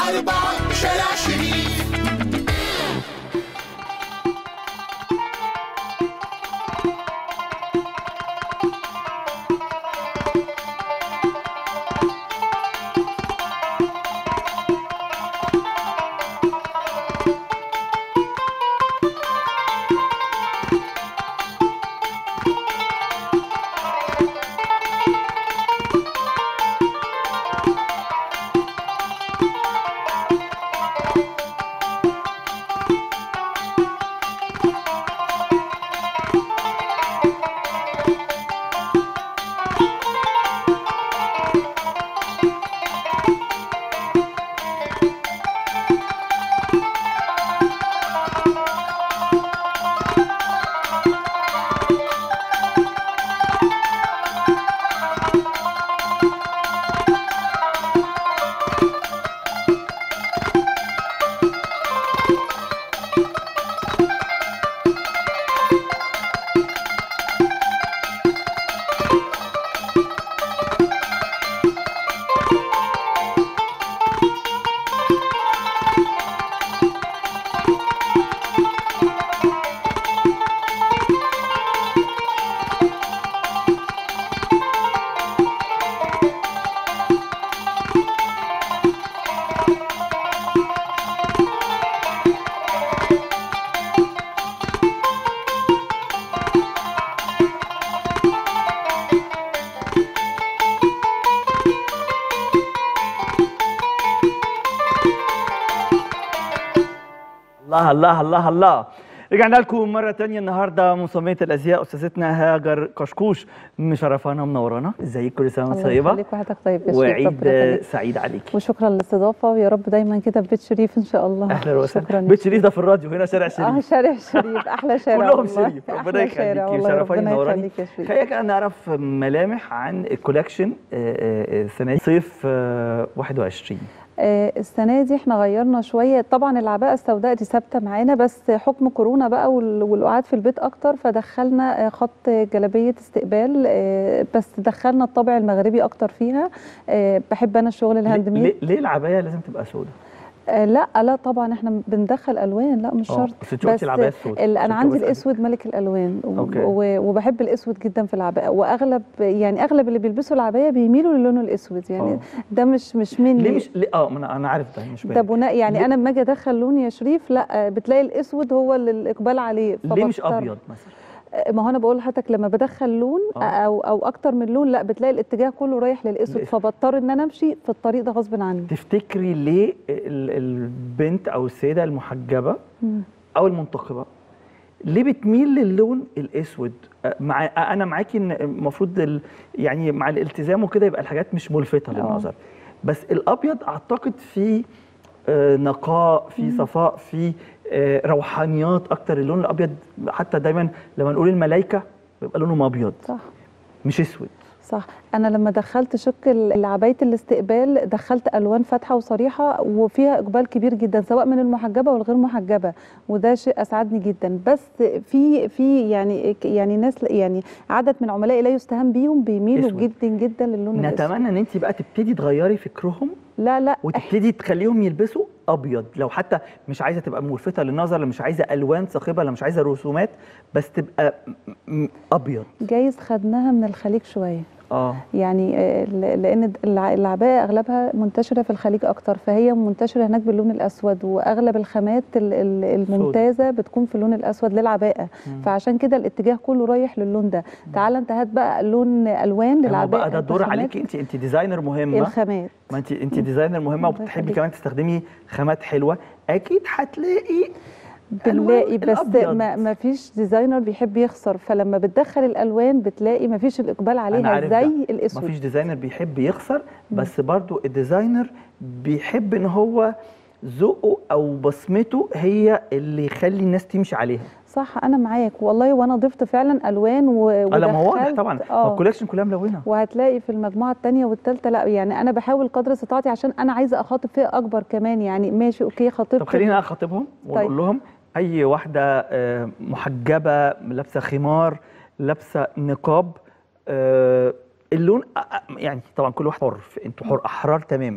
أربعة شارع شريف الله الله الله الله رجعنا لكم مرة تانية النهاردة مصممة الأزياء أستاذتنا هاجر كشكوش مشرفانا ومنورانا ازيك كل سنة وانت الله طيبة يخليك وحياتك طيب يا شريف وعيد ربنا يخليك. سعيد عليك وشكرا للاستضافه ويا رب دايما كده في بيت شريف ان شاء الله أهلا وسهلا شكرا بيت شريف ده في الراديو هنا شارع اه شريف شارع شريف احلى شارع كلهم والله. شريف ربنا أحلى شارع يخليك والله شرفاني ربنا منوراني يخليك يا شريف خلينا كده نعرف ملامح عن الكولكشن آه، آه، السنة دي صيف آه، 21 آه، السنه دي احنا غيرنا شويه طبعا العباءه السوداء دي ثابته معانا بس حكم كورونا بقى وال- والقعاد في البيت اكتر فدخلنا آه، خط جلابيه استقبال آه، بس دخلنا الطابع المغربي اكتر فيها آه، بحب انا الشغل الهاند ليه, ميد ليه- ليه العباية لازم تبقى سوداء؟ آه، لا لا طبعا احنا بندخل الوان لا مش آه، شرط بس انت قلتي العباية السوداء ال- عشان انا كده عندي بسألك. الاسود ملك الالوان و- أوكي. و- وبحب الاسود جدا في العباءه واغلب يعني اغلب اللي بيلبسوا العبايه بيميلوا للون الاسود يعني آه. ده مش مش مني ليه مش ليه اه ما انا انا عارف ده مش ده باين بناء يعني ليه- انا لما اجي ادخل لون يا شريف لا آه، بتلاقي الاسود هو اللي الاقبال عليه ليه مش فبضطر- ابيض مثلا؟ آه، ما هو انا بقول لحضرتك لما بدخل لون آه. او او اكتر من لون لا بتلاقي الاتجاه كله رايح للاسود للأسود. فبضطر ان انا امشي في الطريق ده غصب عني تفتكري ليه ال- البنت او السيده المحجبه مم. او المنتقبه ليه بتميل للون الاسود أ- مع أ- انا معاكي ان المفروض ال... يعني مع الالتزام وكده يبقى الحاجات مش ملفته آه. للنظر بس الابيض اعتقد في آه، نقاء في صفاء في آه، روحانيات اكتر اللون الابيض حتى دايما لما نقول الملائكه بيبقى لونهم ابيض صح مش اسود صح انا لما دخلت شق ال- عبايه الاستقبال دخلت الوان فاتحه وصريحه وفيها اقبال كبير جدا سواء من المحجبه والغير محجبه وده شيء اسعدني جدا بس في في يعني يعني ناس يعني عدد من عملائي لا يستهان بيهم بيميلوا أسود. جدا جدا للون الاسود نتمنى ان انت بقى تبتدي تغيري فكرهم لا لا إح- وتبتدي تخليهم يلبسوا ابيض لو حتى مش عايزه تبقى ملفته للنظر لو مش عايزه الوان صاخبه لو مش عايزه رسومات بس تبقى م- م- ابيض جايز خدناها من الخليج شويه اه يعني آه، ل- لان الع- العباءه اغلبها منتشره في الخليج اكتر فهي منتشره هناك باللون الاسود واغلب الخامات ال- ال- الممتازه بتكون في اللون الاسود للعباءه مم. فعشان كده الاتجاه كله رايح للون ده تعال انت هات بقى لون الوان ما هو للعباءه بقى ده الدور الخامات- عليكي انت انت ديزاينر مهمه الخامات ما انت انت ديزاينر مهمه الله وبتحبي يخليك. كمان تستخدمي خامات حلوه اكيد هتلاقي بنلاقي ألوان بس الأبيض. ما, ما فيش ديزاينر بيحب يخسر فلما بتدخل الالوان بتلاقي ما فيش الاقبال عليها عارف ده. زي ما الاسود فيش ديزاينر بيحب يخسر بس برضو الديزاينر بيحب ان هو ذوقه او بصمته هي اللي يخلي الناس تمشي عليها صح انا معاك والله وانا ضفت فعلا الوان و... على ما واضح ودخلت- طبعا ما اه الكوليكشن كلها ملونه وهتلاقي في المجموعه الثانيه والثالثه لا يعني انا بحاول قدر استطاعتي عشان انا عايزه اخاطب فئه اكبر كمان يعني ماشي اوكي خاطبت طب خلينا اخاطبهم ونقول طيب. لهم اي واحده آه، محجبه لابسه خمار لابسه نقاب آه، اللون آه، آه، يعني طبعا كل واحد حر انتوا حر احرار تماما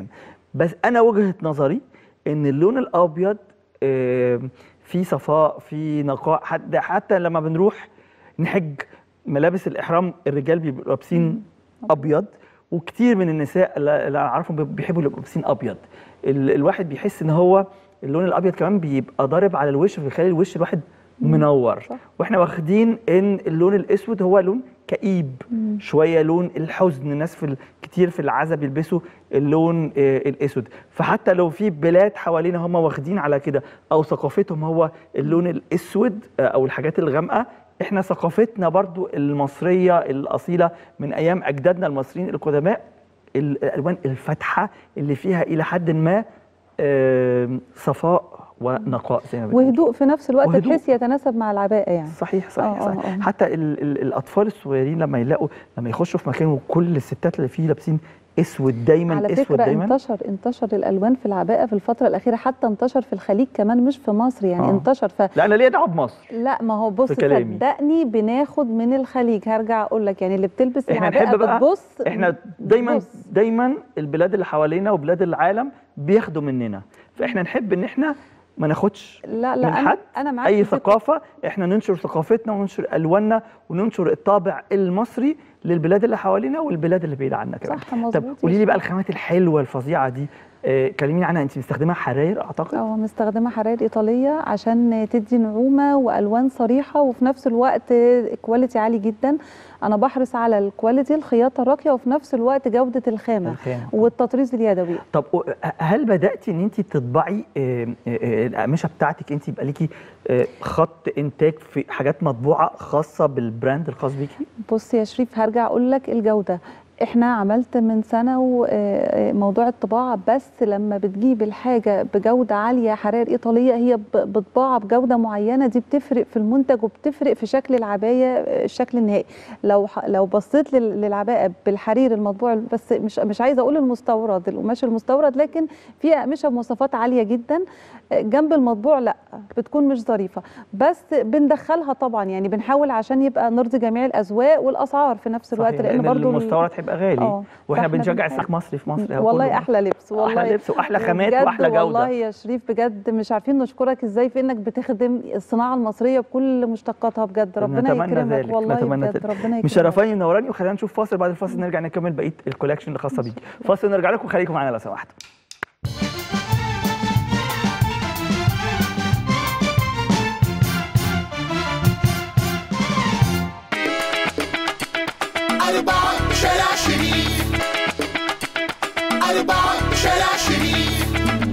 بس انا وجهه نظري ان اللون الابيض آه، فيه صفاء فيه نقاء حتى حتى لما بنروح نحج ملابس الاحرام الرجال بيبقوا لابسين ابيض وكتير من النساء اللي اللي اعرفهم بيحبوا يبقوا لابسين ابيض ال- الواحد بيحس ان هو اللون الابيض كمان بيبقى ضارب على الوش فبيخلي الوش الواحد منور صح. واحنا واخدين ان اللون الاسود هو لون كئيب شويه لون الحزن الناس في ال- كتير في العزا بيلبسوا اللون آه، الاسود فحتى لو في بلاد حوالينا هم واخدين على كده او ثقافتهم هو اللون الاسود آه، او الحاجات الغامقه احنا ثقافتنا برضو المصريه الاصيله من ايام اجدادنا المصريين القدماء ال- الالوان الفاتحه اللي فيها الى حد ما آم، صفاء ونقاء زي ما بنقول وهدوء في نفس الوقت وهدوء. بحيث يتناسب مع العباءه يعني صحيح صحيح, آه، صحيح. آه، آه. حتى ال ال الاطفال الصغيرين لما يلاقوا لما يخشوا في مكان وكل الستات اللي فيه لابسين اسود دايما على اسود فكره دايما انتشر انتشر الالوان في العباءه في الفتره الاخيره حتى انتشر في الخليج كمان مش في مصر يعني آه. انتشر ف لا انا ليا دعوه بمصر لا ما هو بص في كلامي. صدقني بناخد من الخليج هرجع اقول لك يعني اللي بتلبس احنا العباءه نحب بقى بتبص احنا دايما بتبص. دايما البلاد اللي حوالينا وبلاد العالم بياخدوا مننا فاحنا نحب ان احنا ما ناخدش لا لا من انا حد انا معاك اي في فكرة. ثقافه احنا ننشر ثقافتنا وننشر الواننا وننشر الطابع المصري للبلاد اللي حوالينا والبلاد اللي بعيده عنا كمان صح، مظبوط طب يا قولي لي شيخ. بقى الخامات الحلوه الفظيعه دي آه كلميني عنها انت مستخدمه حراير اعتقد اه مستخدمه حراير ايطاليه عشان تدي نعومه والوان صريحه وفي نفس الوقت كواليتي عالي جدا انا بحرص على الكواليتي الخياطه الراقيه وفي نفس الوقت جوده الخامه الخامة. والتطريز اليدوي طب و- هل بداتي ان انت تطبعي آه، آه، آه، الاقمشه بتاعتك انت يبقى ليكي آه، خط انتاج في حاجات مطبوعه خاصه بالبراند الخاص بيكي بص يا شريف هرجع اقول لك الجوده احنا عملت من سنه و- آه، موضوع الطباعه بس لما بتجيب الحاجه بجوده عاليه حرائر ايطاليه هي ب- بطباعه بجوده معينه دي بتفرق في المنتج وبتفرق في شكل العبايه آه، الشكل النهائي لو ح- لو بصيت لل- للعباءه بالحرير المطبوع بس مش مش عايزه اقول المستورد القماش المستورد لكن في اقمشه بمواصفات عاليه جدا آه، جنب المطبوع لا بتكون مش ظريفه بس بندخلها طبعا يعني بنحاول عشان يبقى نرضي جميع الاذواق والاسعار في نفس الوقت صحيح، لان برضو ال- المستورد هيبقى غالي آه، واحنا فإحنا بنشجع بنحاول. السلاح مصري في مصر هو والله كله احلى لبس والله احلى لبس واحلى خامات بجد واحلى جوده والله يا شريف بجد مش عارفين نشكرك ازاي في انك بتخدم الصناعه المصريه بكل مشتقاتها بجد ربنا نتمنى يكرمك ذلك، والله نتمنى بجد ذلك. ربنا يكرمك مشرفاني منوراني وخلينا نشوف فاصل بعد الفاصل نرجع نكمل بقيه الكولكشن الخاصه بيكي فاصل نرجع لكم خليكم معانا لو سمحتوا أربعة شارع شريف أربعة شارع شريف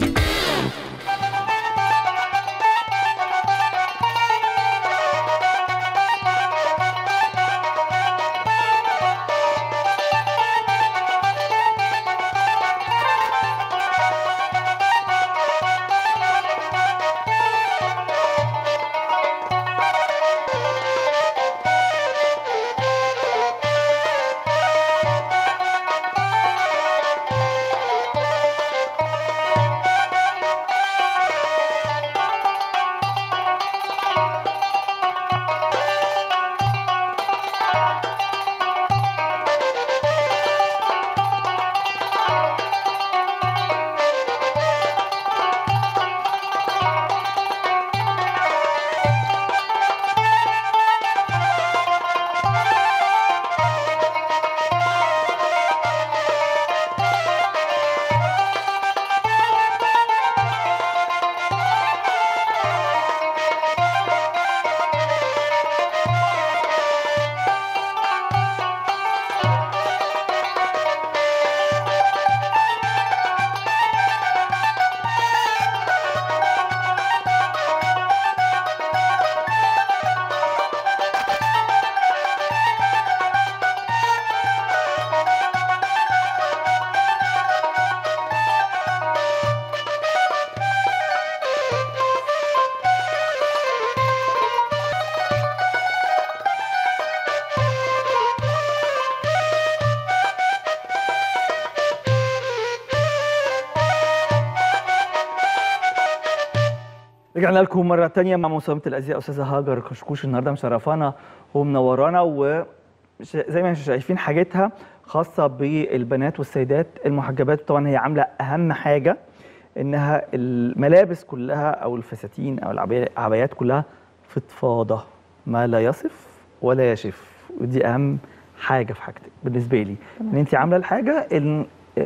رجعنا لكم مرة تانية مع مصممة الأزياء أستاذة هاجر كشكوش النهاردة مشرفانا ومنورانا وزي ما انتم شايفين حاجتها خاصه بالبنات والسيدات المحجبات طبعا هي عامله اهم حاجه انها الملابس كلها او الفساتين او العباية- العبايات كلها فضفاضه ما لا يصف ولا يشف ودي اهم حاجه في حاجتك بالنسبه لي ان انت عامله الحاجه ال-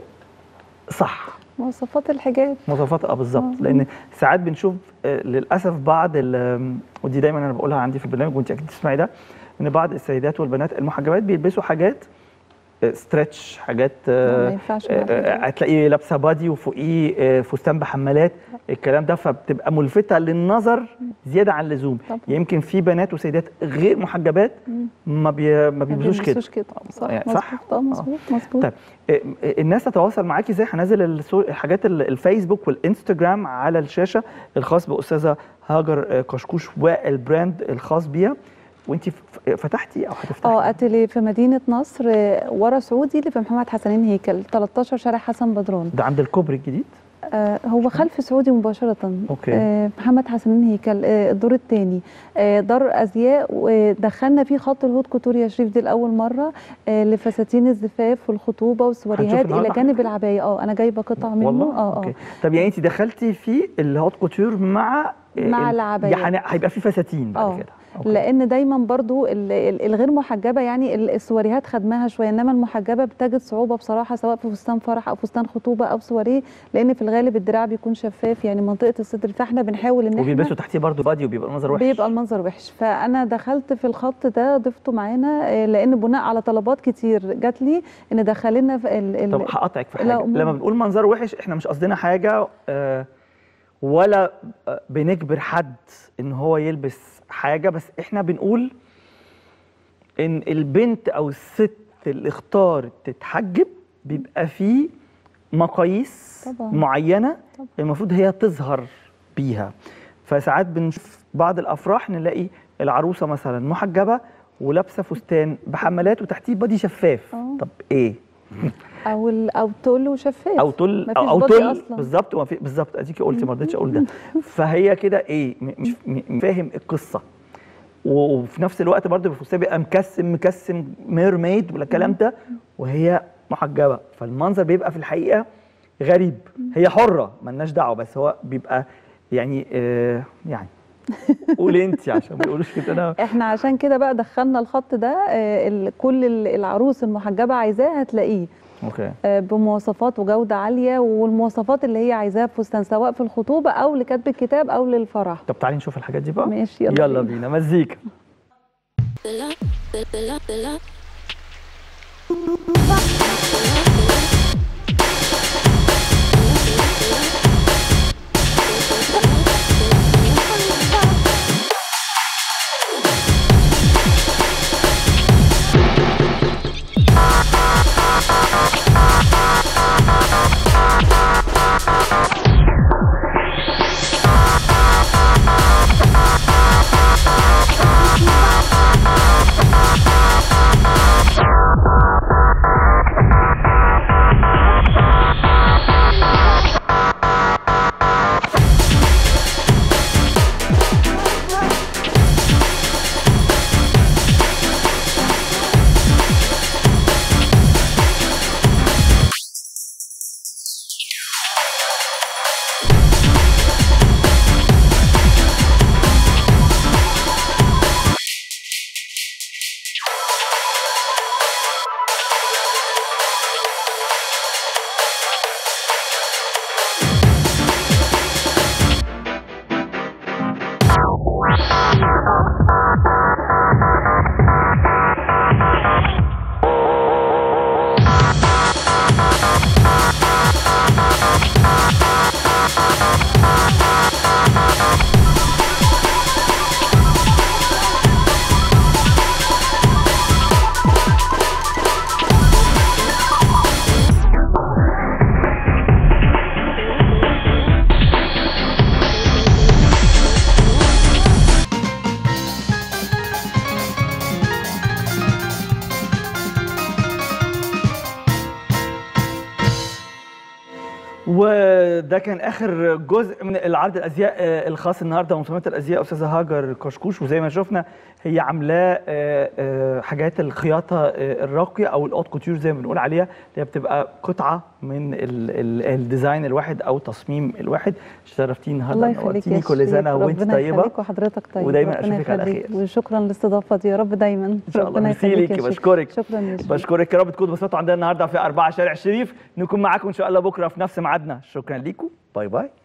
صح مواصفات الحجاب مواصفات اه بالظبط مظبوط. لان ساعات بنشوف آه، للاسف بعض ال- ودي دايما انا بقولها عندي في البرنامج وانت اكيد تسمعي ده ان بعض السيدات والبنات المحجبات بيلبسوا حاجات ستريتش حاجات آه، ما ينفعش آه، مع الحجاب. آه، هتلاقيه لابسه بادي وفوقيه آه، فستان بحمالات الكلام ده فبتبقى ملفته للنظر زياده عن اللزوم طبعا. يمكن في بنات وسيدات غير محجبات ما بي ما بيلبسوش كده بيلبسوش كده صح يعني مظبوط صح؟ اه مظبوط مظبوط طيب آه، آه، الناس تتواصل معاكي ازاي هنزل الصور- الحاجات ال- الفيسبوك والانستجرام على الشاشه الخاص باستاذه هاجر آه، كشكوش والبراند الخاص بيها وانت فتحتي او هتفتحي اه اتلي في مدينه نصر آه، ورا سعودي اللي في محمد حسنين هيكل 13 شارع حسن بدران ده عند الكوبري الجديد آه هو خلف سعودي مباشره أوكي. آه محمد حسنين هيكل آه الدور الثاني آه دار ازياء ودخلنا فيه خط الهوت كوتور يا شريف دي لاول مره آه لفساتين الزفاف والخطوبه والسواريهات هنشوف الى النهاردة جانب العبايه اه انا جايبه قطع منه والله اه اوكي اه طب يعني انت دخلتي في الهوت كوتور مع آه، مع ال- العبايات. يعني هيبقى في فساتين بعد آه. كده أوكي. لان دايما برضو ال- ال- الغير محجبه يعني ال- السواريهات خدماها شويه انما المحجبه بتجد صعوبه بصراحه سواء في فستان فرح او فستان خطوبه او سواريه لان في الغالب الدراع بيكون شفاف يعني منطقه الصدر فاحنا بنحاول ان احنا وبيلبسوا تحتيه برضه بادي وبيبقى المنظر وحش بيبقى المنظر وحش فانا دخلت في الخط ده ضفته معانا آه، لان بناء على طلبات كتير جات لي ان دخلنا في ال ال طب هقطعك في لا، حاجه أمور. لما بنقول منظر وحش احنا مش قصدنا حاجه آه، ولا آه، بنجبر حد ان هو يلبس حاجه بس احنا بنقول ان البنت او الست اللي اختارت تتحجب بيبقى فيه مقاييس طبعاً. معينه طبعاً. المفروض هي تظهر بيها فساعات بنشوف بعض الافراح نلاقي العروسه مثلا محجبه ولابسه فستان بحمالات وتحتيه بادي شفاف آه. طب ايه او ال- او تقول وشفاف او تل مفيش او, أو بادي تل أصلاً. بالظبط وما في- بالظبط اديكي قلتي ما رضيتش اقول ده فهي كده ايه م- مش م- فاهم القصه و- وفي نفس الوقت برضه الفستان بيبقى مكسم مكسم ميرميد ولا الكلام ده وهي محجبه فالمنظر بيبقى في الحقيقه غريب هي حره ملناش دعوه بس هو بيبقى يعني آه يعني قولي انت عشان ما يقولوش كده انا احنا عشان كده بقى دخلنا الخط ده آه، ال- كل ال- العروس المحجبه عايزاه هتلاقيه اوكي آه، بمواصفات وجوده عاليه والمواصفات اللي هي عايزاها في فستان سواء في الخطوبه او لكتب الكتاب او للفرح طب تعالي نشوف الحاجات دي بقى ماشي، يلا يلا بينا. بينا مزيكا وده كان اخر جزء من العرض الازياء آه، الخاص النهارده مصممه الازياء استاذه هاجر كشكوش وزي ما شفنا هي عاملاه آه، آه، حاجات الخياطه آه، الراقيه او الاوت كوتير زي ما بنقول عليها اللي هي بتبقى قطعه من ال- ال- الديزاين الواحد او تصميم الواحد شرفتيني النهارده الله يخليك نورتيني يا كل شريف. سنه وانت ربنا طيبه يخليك وحضرتك طيب ودايما ربنا أشوفك على يخليك. خير. وشكرا لاستضافتي يا رب دايما ان شاء الله ربنا ميرسي يخليك ليكي يا شريف. بشكرك شكرا يا شريف. بشكرك يا رب تكونوا اتبسطتوا عندنا النهارده في 4 شارع الشريف نكون معاكم ان شاء الله بكره في نفس ميعادنا شكرا ليكم باي باي